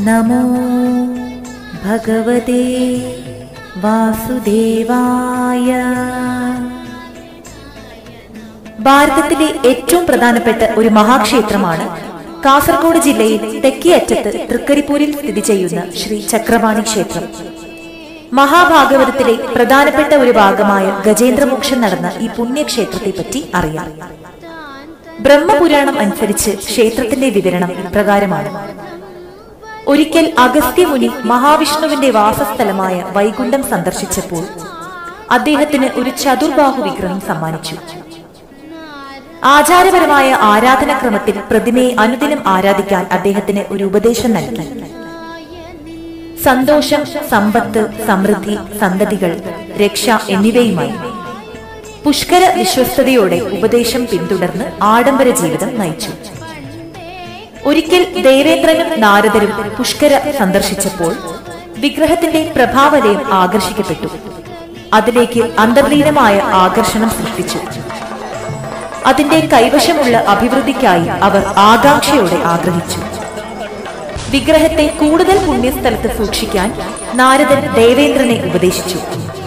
നമോ ഭഗവതേ വാസുദേവായ ഭാരതത്തിലെ ഏറ്റവും പ്രധാനപ്പെട്ട ഒരു മഹാക്ഷേത്രമാണ് കാസർഗോഡ് ജില്ലയിൽ തെക്കേയറ്റത്ത് തൃക്കരിപ്പൂരിൽ സ്ഥിതി ചെയ്യുന്ന ശ്രീ ചക്രവാണി ക്ഷേത്രം മഹാഭാഗവതത്തിലെ പ്രധാനപ്പെട്ട ഒരു ഭാഗമായ ഗജേന്ദ്രമോക്ഷം നടന്ന ഈ പുണ്യക്ഷേത്രത്തെ പറ്റി അറിയാം ബ്രഹ്മപുരാണം അനുസരിച്ച് ക്ഷേത്രത്തിന്റെ വിവരണം ഇപ്രകാരമാണ് ഒരിക്കൽ അഗസ്ത്യമുനി മഹാവിഷ്ണുവിന്റെ വാസസ്ഥലമായ വൈകുണ്ഠം സന്ദർശിച്ചപ്പോൾ അദ്ദേഹത്തിന് ഒരു ചതുർബാഹു വിഗ്രഹം സമ്മാനിച്ചു ആചാരപരമായ ആരാധനാക്രമത്തിൽ പ്രതിമയെ അനുദിനം ആരാധിക്കാൻ അദ്ദേഹത്തിന് ഒരു ഉപദേശം നൽകി സന്തോഷം സമ്പത്ത് സമൃദ്ധി സന്തതികൾ രക്ഷ എന്നിവയുമായി പുഷ്കര വിശ്വസ്തയോടെ ഉപദേശം പിന്തുടർന്ന് ആഡംബര ജീവിതം നയിച്ചു ഒരിക്കൽ ദേവേന്ദ്രനും നാരദരും പുഷ്കര സന്ദർശിച്ചപ്പോൾ വിഗ്രഹത്തിന്റെ പ്രഭാവലയം ആകർഷിക്കപ്പെട്ടു അതിലേക്ക് അന്തർലീനമായ ആകർഷണം സൃഷ്ടിച്ചു അതിന്റെ കൈവശമുള്ള അഭിവൃദ്ധിക്കായി അവർ ആകാംക്ഷയോടെ ആഗ്രഹിച്ചു വിഗ്രഹത്തെ കൂടുതൽ പുണ്യസ്ഥലത്ത് സൂക്ഷിക്കാൻ നാരദൻ ദേവേന്ദ്രനെ ഉപദേശിച്ചു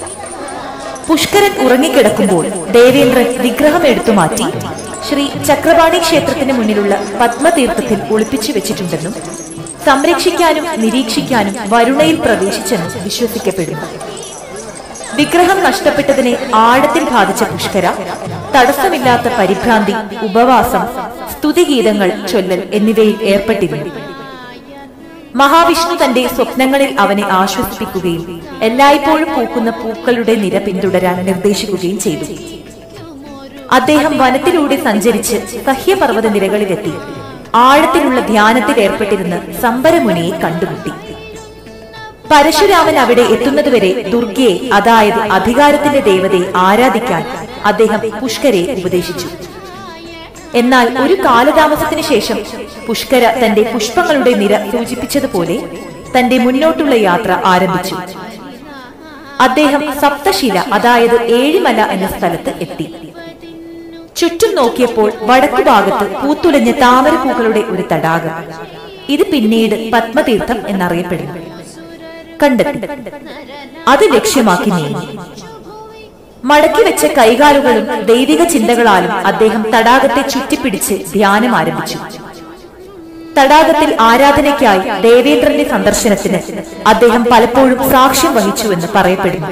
പുഷ്കരൻ ഉറങ്ങിക്കിടക്കുമ്പോൾ ദേവേന്ദ്രൻ വിഗ്രഹം എടുത്തു മാറ്റി ശ്രീ ചക്രപാണി ക്ഷേത്രത്തിന് മുന്നിലുള്ള പത്മതീർത്ഥത്തിൽ ഒളിപ്പിച്ചു വെച്ചിട്ടുണ്ടെന്നും സംരക്ഷിക്കാനും നിരീക്ഷിക്കാനും വരുണയിൽ പ്രവേശിച്ചെന്നും വിശ്വസിക്കപ്പെടുന്നു വിഗ്രഹം നഷ്ടപ്പെട്ടതിനെ ആഴത്തിൽ ബാധിച്ച പുഷ്കര തടസ്സമില്ലാത്ത പരിഭ്രാന്തി ഉപവാസം സ്തുതിഗീതങ്ങൾ ചൊല്ലൽ എന്നിവയിൽ ഏർപ്പെട്ടിരുന്നു മഹാവിഷ്ണു തന്റെ സ്വപ്നങ്ങളിൽ അവനെ ആശ്വസിപ്പിക്കുകയും എല്ലായ്പ്പോഴും പൂക്കുന്ന പൂക്കളുടെ നിര പിന്തുടരാൻ നിർദ്ദേശിക്കുകയും ചെയ്തു അദ്ദേഹം വനത്തിലൂടെ സഞ്ചരിച്ച് സഹ്യപർവ്വത നിരകളിലെത്തി ആഴത്തിലുള്ള ധ്യാനത്തിൽ ഏർപ്പെട്ടിരുന്ന സംബരമുനിയെ കണ്ടുമുട്ടി പരശുരാമൻ അവിടെ എത്തുന്നതുവരെ ദുർഗയെ അതായത് അധികാരത്തിന്റെ ദേവതയെ ആരാധിക്കാൻ അദ്ദേഹം പുഷ്കരെ ഉപദേശിച്ചു എന്നാൽ ഒരു കാലതാമസത്തിന് ശേഷം പുഷ്കര തന്റെ പുഷ്പങ്ങളുടെ നിര സൂചിപ്പിച്ചതുപോലെ തന്റെ മുന്നോട്ടുള്ള യാത്ര ആരംഭിച്ചു അദ്ദേഹം സപ്തശില അതായത് ഏഴിമല എന്ന സ്ഥലത്ത് എത്തി ചുറ്റും നോക്കിയപ്പോൾ വടക്കു ഭാഗത്ത് പൂത്തുലഞ്ഞ താമരപ്പൂക്കളുടെ ഒരു തടാകം ഇത് പിന്നീട് പത്മതീർത്ഥം എന്നറിയപ്പെടുന്നു കണ്ടെത്തി അത് ലക്ഷ്യമാക്കി നീങ്ങി മടക്കി വെച്ച കൈകാലുകളും ദൈവിക ചിന്തകളാലും അദ്ദേഹം തടാകത്തെ ചുറ്റിപ്പിടിച്ച് ധ്യാനം ആരംഭിച്ചു തടാകത്തിൽ ആരാധനയ്ക്കായി ദേവേന്ദ്രന്റെ സന്ദർശനത്തിന് അദ്ദേഹം പലപ്പോഴും സാക്ഷ്യം വഹിച്ചുവെന്ന് പറയപ്പെടുന്നു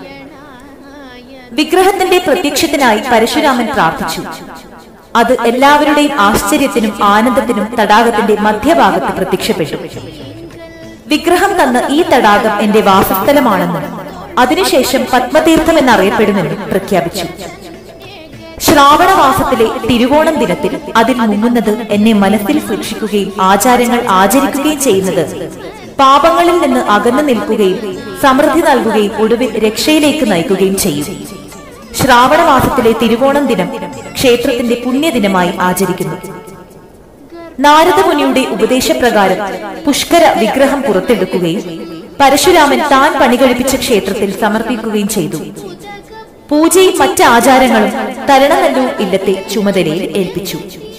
വിഗ്രഹത്തിന്റെ പ്രത്യക്ഷത്തിനായി പരശുരാമൻ പ്രാർത്ഥിച്ചു അത് എല്ലാവരുടെയും ആശ്ചര്യത്തിനും ആനന്ദത്തിനും തടാകത്തിന്റെ മധ്യഭാഗത്ത് പ്രത്യക്ഷപ്പെട്ടു വിഗ്രഹം തന്ന ഈ തടാകം എന്റെ വാസസ്ഥലമാണെന്നും അതിനുശേഷം പത്മതീർത്ഥം എന്നറിയപ്പെടുമെന്നും പ്രഖ്യാപിച്ചു ശ്രാവണമാസത്തിലെ തിരുവോണം ദിനത്തിൽ അതിൽ മുങ്ങുന്നത് എന്നെ മനസ്സിൽ സൂക്ഷിക്കുകയും ആചാരങ്ങൾ ആചരിക്കുകയും ചെയ്യുന്നത് പാപങ്ങളിൽ നിന്ന് അകന്നു നിൽക്കുകയും സമൃദ്ധി നൽകുകയും ഒടുവിൽ രക്ഷയിലേക്ക് നയിക്കുകയും ചെയ്യും ശ്രാവണമാസത്തിലെ തിരുവോണം ദിനം ക്ഷേത്രത്തിന്റെ പുണ്യദിനമായി ആചരിക്കുന്നു നാരദമുനിയുടെ ഉപദേശപ്രകാരം പുഷ്കര വിഗ്രഹം പുറത്തെടുക്കുകയും പരശുരാമൻ താൻ പണികഴിപ്പിച്ച ക്ഷേത്രത്തിൽ സമർപ്പിക്കുകയും ചെയ്തു പൂജയും മറ്റ് ആചാരങ്ങളും തരണനല്ലൂർ ഇല്ലത്തെ ചുമതലയിൽ ഏൽപ്പിച്ചു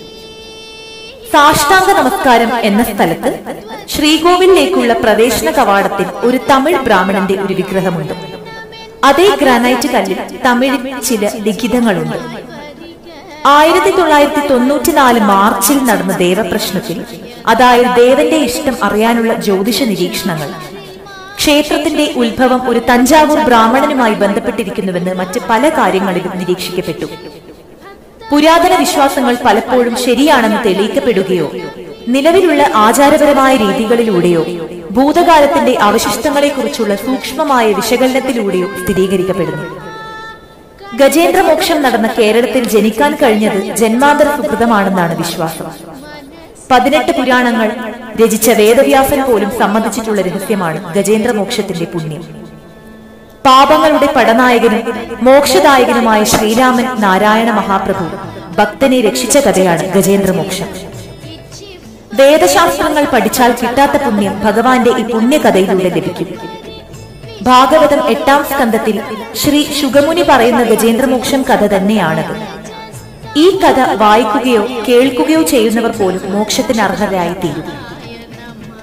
സാഷ്ടാംഗ നമസ്കാരം എന്ന സ്ഥലത്ത് ശ്രീകോവിലേക്കുള്ള പ്രവേശന കവാടത്തിൽ ഒരു തമിഴ് ബ്രാഹ്മണന്റെ ഒരു വിഗ്രഹമുണ്ട് അതേ ഗ്രാനൈറ്റ് കല്ലിൽ തമിഴിൽ ചില ലിഖിതങ്ങളുണ്ട് ആയിരത്തി തൊള്ളായിരത്തി തൊണ്ണൂറ്റിനാല് മാർച്ചിൽ നടന്ന ദേവപ്രശ്നത്തിൽ അതായത് ദേവന്റെ ഇഷ്ടം അറിയാനുള്ള ജ്യോതിഷ നിരീക്ഷണങ്ങൾ ക്ഷേത്രത്തിന്റെ ഉത്ഭവം ഒരു തഞ്ചാവൂർ ബ്രാഹ്മണനുമായി ബന്ധപ്പെട്ടിരിക്കുന്നുവെന്ന് മറ്റ് പല കാര്യങ്ങളിലും നിരീക്ഷിക്കപ്പെട്ടു പുരാതന വിശ്വാസങ്ങൾ പലപ്പോഴും ശരിയാണെന്ന് തെളിയിക്കപ്പെടുകയോ നിലവിലുള്ള ആചാരപരമായ രീതികളിലൂടെയോ ഭൂതകാലത്തിന്റെ അവശിഷ്ടങ്ങളെക്കുറിച്ചുള്ള സൂക്ഷ്മമായ വിശകലനത്തിലൂടെയോ സ്ഥിരീകരിക്കപ്പെടുന്നു ഗജേന്ദ്രമോക്ഷം നടന്ന കേരളത്തിൽ ജനിക്കാൻ കഴിഞ്ഞത് ജന്മാന്തര സുഹൃതമാണെന്നാണ് വിശ്വാസം പതിനെട്ട് പുരാണങ്ങൾ രചിച്ച വേദവ്യാസൻ പോലും സമ്മതിച്ചിട്ടുള്ള രഹസ്യമാണ് ഗജേന്ദ്രമോക്ഷത്തിന്റെ പുണ്യം പാപങ്ങളുടെ പടനായകനും മോക്ഷദായകനുമായ ശ്രീരാമൻ നാരായണ മഹാപ്രഭു ഭക്തനെ രക്ഷിച്ച കഥയാണ് ഗജേന്ദ്രമോക്ഷം വേദശാസ്ത്രങ്ങൾ പഠിച്ചാൽ കിട്ടാത്ത പുണ്യം ഭഗവാന്റെ ഈ പുണ്യകഥയിലൂടെ ലഭിക്കും ഭാഗവതം എട്ടാം സ്കന്ധത്തിൽ ശ്രീ ശുഗമുനി പറയുന്ന ഗജേന്ദ്രമോക്ഷം കഥ തന്നെയാണത് ഈ കഥ വായിക്കുകയോ കേൾക്കുകയോ ചെയ്യുന്നവർ പോലും മോക്ഷത്തിന് അർഹരായി തീരും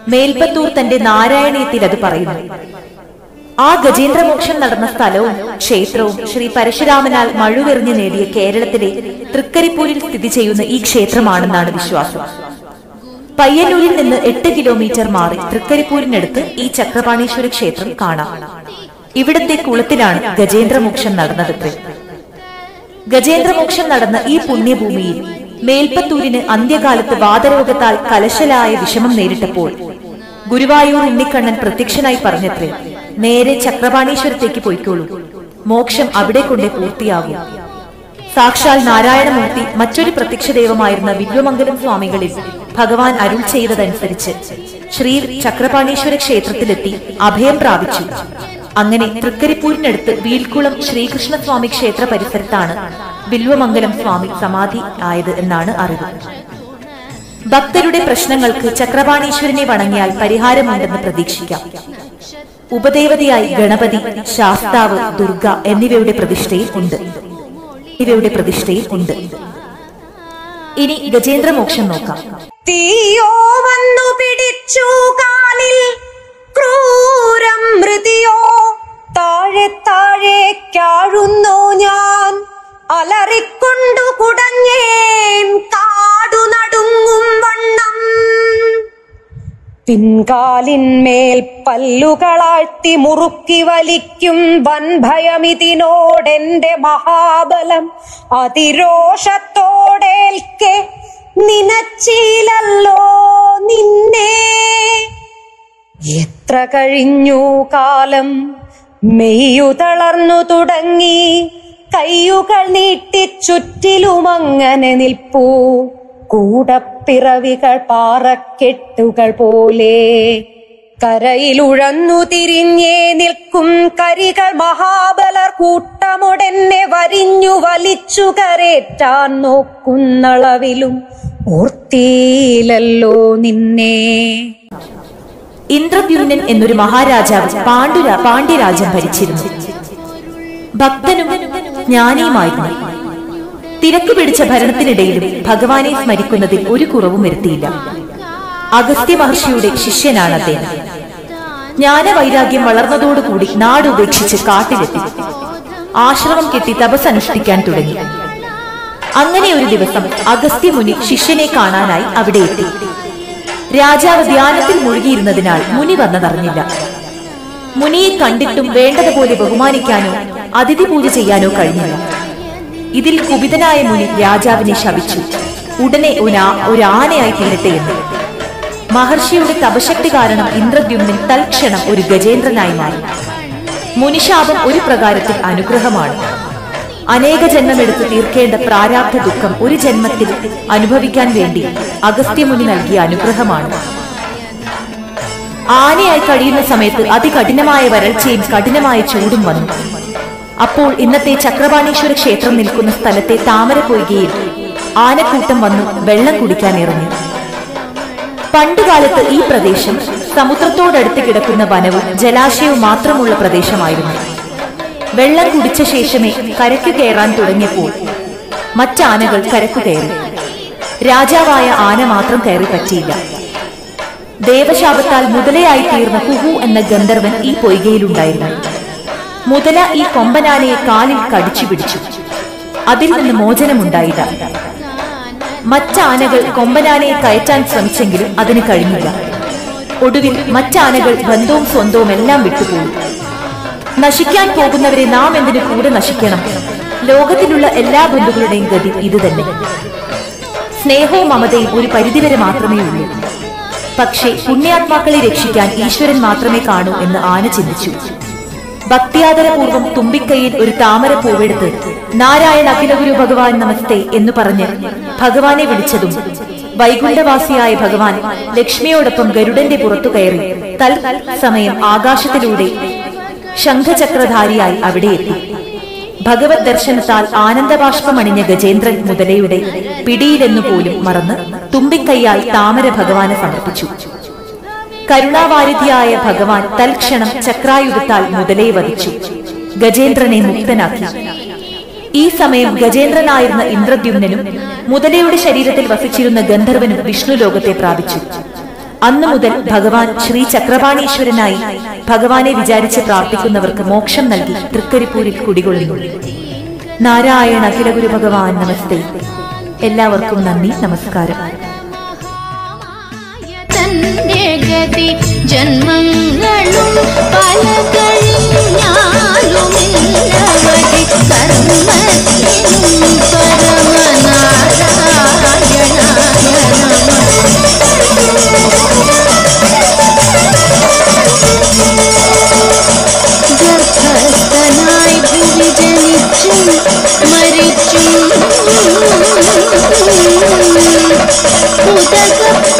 മേൽപ്പത്തൂർ തന്റെ നാരായണീയത്തിൽ അത് പറയുന്നു ആ ഗജേന്ദ്രമോക്ഷം നടന്ന സ്ഥലവും ക്ഷേത്രവും ശ്രീ പരശുരാമനാൽ മഴുവെറിഞ്ഞു നേടിയ കേരളത്തിലെ തൃക്കരിപ്പൂരിൽ സ്ഥിതി ചെയ്യുന്ന ഈ ക്ഷേത്രമാണെന്നാണ് വിശ്വാസം പയ്യന്നൂരിൽ നിന്ന് എട്ട് കിലോമീറ്റർ മാറി തൃക്കരിപ്പൂരിനടുത്ത് ഈ ചക്രപാണീശ്വര ക്ഷേത്രം കാണാം ഇവിടത്തെ കുളത്തിലാണ് ഗജേന്ദ്രമോക്ഷം നടന്നതത്രേ ഗജേന്ദ്രമോക്ഷം നടന്ന ഈ പുണ്യഭൂമിയിൽ മേൽപ്പത്തൂരിന് അന്ത്യകാലത്ത് വാതരോഗത്താൽ കലശലായ വിഷമം നേരിട്ടപ്പോൾ ഗുരുവായൂർ ഉണ്ണിക്കണ്ണൻ പ്രത്യക്ഷനായി പറഞ്ഞത്രേ നേരെ ചക്രപാണീശ്വരത്തേക്ക് പോയിക്കോളൂ മോക്ഷം അവിടെ കൊണ്ടേ പൂർത്തിയാകും സാക്ഷാൽ നാരായണമൂർത്തി മറ്റൊരു പ്രത്യക്ഷ ദൈവമായിരുന്ന വില്വമംഗലം സ്വാമികളിൽ ഭഗവാൻ അരുൾ ചെയ്തതനുസരിച്ച് ശ്രീ ചക്രപാണീശ്വര ക്ഷേത്രത്തിലെത്തി അഭയം പ്രാപിച്ചു അങ്ങനെ തൃക്കരിപ്പൂരിനടുത്ത് വീൽക്കുളം ശ്രീകൃഷ്ണസ്വാമി ക്ഷേത്ര പരിസരത്താണ് ബില്വമംഗലം സ്വാമി സമാധി ആയത് എന്നാണ് അറിവ് ഭക്തരുടെ പ്രശ്നങ്ങൾക്ക് ചക്രപാണീശ്വരനെ വണങ്ങിയാൽ പരിഹാരമുണ്ടെന്ന് പ്രതീക്ഷിക്കാം ഉപദേവതയായി ഗണപതി ശാസ്താവ് ദുർഗ എന്നിവയുടെ പ്രതിഷ്ഠയിൽ ഉണ്ട് ഇവയുടെ പ്രതിഷ്ഠയിൽ ഉണ്ട് ഇനി ഗജേന്ദ്രമോക്ഷം നോക്കാം തീയോ വന്നു പിടിച്ചു കാലിൽ ക്രൂരം മൃതിയോ താഴെ താഴെ കാഴുന്നു ഞാൻ അലറിക്കൊണ്ടു കുടഞ്ഞേൻ കാടു നടുങ്ങും വണ്ണം പിൻകാലിന്മേൽ പല്ലുകളാഴ്ത്തി മുറുക്കി വലിക്കും വൻഭയമിതിനോടെന്റെ മഹാബലം അതിരോഷത്തോടേൽക്കെ നിനച്ചീലല്ലോ നിന്നെ എത്ര കഴിഞ്ഞു കാലം മെയ്യു തളർന്നു തുടങ്ങി കയ്യുകൾ നീട്ടി ചുറ്റിലുമങ്ങനെ നിൽപ്പൂ കൂടപ്പിറവികൾ പാറക്കെട്ടുകൾ പോലെ കരയിലുഴന്നു തിരിഞ്ഞേ നിൽക്കും കരികൾ മഹാബലർ കൂട്ടമുടനെ വരിഞ്ഞു വലിച്ചു കരേറ്റാൻ നോക്കുന്നളവിലും ഓർത്തിയിലല്ലോ നിന്നെ ഇന്ദ്രദ്യുമ്നൻ എന്നൊരു മഹാരാജാവ് പാണ്ഡുര പാണ്ഡ്യരാജ്യം ഭരിച്ചിരുന്നു ഭക്തനും ജ്ഞാനിയുമായിരുന്നു തിരക്ക് പിടിച്ച ഭരണത്തിനിടയിലും ഭഗവാനെ സ്മരിക്കുന്നതിൽ ഒരു കുറവും വരുത്തിയില്ല അഗസ്ത്യ മഹർഷിയുടെ ശിഷ്യനാണ് അദ്ദേഹം ജ്ഞാനവൈരാഗ്യം വളർന്നതോടുകൂടി നാട് ഉപേക്ഷിച്ച് കാട്ടിലെത്തി ആശ്രമം കെട്ടി തപസ് അനുഷ്ഠിക്കാൻ തുടങ്ങി അങ്ങനെ ഒരു ദിവസം അഗസ്ത്യമുനി ശിഷ്യനെ കാണാനായി അവിടെ എത്തി രാജാവ് ധ്യാനത്തിൽ മുഴുകിയിരുന്നതിനാൽ മുനി വന്നതറിഞ്ഞില്ല മുനിയെ കണ്ടിട്ടും വേണ്ടതുപോലെ ബഹുമാനിക്കാനോ അതിഥി പൂജ ചെയ്യാനോ കഴിഞ്ഞില്ല ഇതിൽ കുപിതനായ മുനി രാജാവിനെ ശപിച്ചു ഉടനെ ഒരാ- ഒരു ആനയായി തീരട്ടെ എന്ന് മഹർഷിയുടെ തപശക്തി കാരണം ഇന്ദ്രദ്യുമ്നൻ തൽക്ഷണം ഒരു ഗജേന്ദ്രനായി മാറി മുനിശാപം ഒരു പ്രകാരത്തിൽ അനുഗ്രഹമാണ് അനേക ജന്മമെടുത്ത് തീർക്കേണ്ട പ്രാരാബ്ധ ദുഃഖം ഒരു ജന്മത്തിൽ അനുഭവിക്കാൻ വേണ്ടി അഗസ്ത്യമുനി നൽകിയ അനുഗ്രഹമാണ് ആനയായി കഴിയുന്ന സമയത്ത് അതികഠിനമായ വരൾച്ചയും കഠിനമായ ചൂടും വന്നു അപ്പോൾ ഇന്നത്തെ ചക്രപാണീശ്വര ക്ഷേത്രം നിൽക്കുന്ന സ്ഥലത്തെ താമര പൊയ്കയിൽ ആനക്കൂട്ടം വന്നു വെള്ളം കുടിക്കാൻ ഇറങ്ങി പണ്ടുകാലത്ത് ഈ പ്രദേശം സമുദ്രത്തോടടുത്ത് കിടക്കുന്ന വനവും ജലാശയവും മാത്രമുള്ള പ്രദേശമായിരുന്നു വെള്ളം കുടിച്ച ശേഷമേ കരയ്ക്കു കയറാൻ തുടങ്ങിയപ്പോൾ മറ്റാനകൾ കരക്കു കയറി രാജാവായ ആന മാത്രം കയറി പറ്റിയില്ല ദേവശാപത്താൽ മുതലയായി തീർന്ന കുഹു എന്ന ഗന്ധർവൻ ഈ പൊയ്കയിലുണ്ടായിരുന്നു മുതല ഈ കൊമ്പനാനയെ കാലിൽ കടിച്ചു പിടിച്ചു അതിൽ നിന്ന് മോചനമുണ്ടായില്ല മറ്റാനകൾ കൊമ്പനാനയെ കയറ്റാൻ ശ്രമിച്ചെങ്കിലും അതിന് കഴിഞ്ഞില്ല ഒടുവിൽ മറ്റാനകൾ ബന്ധവും സ്വന്തവും എല്ലാം വിട്ടുപോയി നശിക്കാൻ പോകുന്നവരെ നാം എന്തിനു കൂടെ നശിക്കണം ലോകത്തിലുള്ള എല്ലാ ബന്ധുക്കളുടെയും ഗതി ഇതുതന്നെ സ്നേഹവും മമതയും ഒരു പരിധിവരെ മാത്രമേ ഉള്ളൂ പക്ഷേ പുണ്യാത്മാക്കളെ രക്ഷിക്കാൻ ഈശ്വരൻ മാത്രമേ കാണൂ എന്ന് ആന ചിന്തിച്ചു ഭക്തിയാദരപൂർവം തുമ്പിക്കൈയിൽ ഒരു താമര പൂവെടുത്ത് നാരായണ അഖിലഗുരു ഭഗവാൻ നമസ്തേ എന്ന് പറഞ്ഞ് ഭഗവാനെ വിളിച്ചതും വൈകുണ്ഠവാസിയായ ഭഗവാൻ ലക്ഷ്മിയോടൊപ്പം ഗരുഡന്റെ പുറത്തു കയറി തൽ സമയം ആകാശത്തിലൂടെ ശംഖചക്രധാരിയായി അവിടെ എത്തി ഭഗവത് ദർശനത്താൽ ആനന്ദബാഷ്പമണിഞ്ഞ ഗജേന്ദ്രൻ മുതലയുടെ പിടിയിലെന്നു പോലും മറന്ന് തുമ്പിക്കൈയാൽ താമര ഭഗവാന് സമർപ്പിച്ചു കരുണാവാരിധിയായ ഭഗവാൻ തൽക്ഷണം ചക്രായുധത്താൽ മുതലയെ വധിച്ചു ഗജേന്ദ്രനെ മുക്തനാക്കി ഈ സമയം ഗജേന്ദ്രനായിരുന്ന ഇന്ദ്രദ്യുമ്നനും മുതലയുടെ ശരീരത്തിൽ വസിച്ചിരുന്ന ഗന്ധർവനും വിഷ്ണു ലോകത്തെ പ്രാപിച്ചു അന്നു മുതൽ ഭഗവാൻ ശ്രീ ചക്രപാണീശ്വരനായി ഭഗവാനെ വിചാരിച്ച് പ്രാർത്ഥിക്കുന്നവർക്ക് മോക്ഷം നൽകി തൃക്കരിപ്പൂരിൽ കുടികൊള്ളുന്നു നാരായണ അഖില ഗുരു ഭഗവാൻ നമസ്തേ എല്ലാവർക്കും നന്ദി നമസ്കാരം തന്റെ ഗതി ജന്മങ്ങളും പല കഴിഞ്ഞാലും ഇന്നവധി കർമ്മത്തിനും പരമനാരായണായ നമഃ ഗർഭസ്ഥനായി ഭൂമി ജനിച്ചും മരിച്ചും ഉദക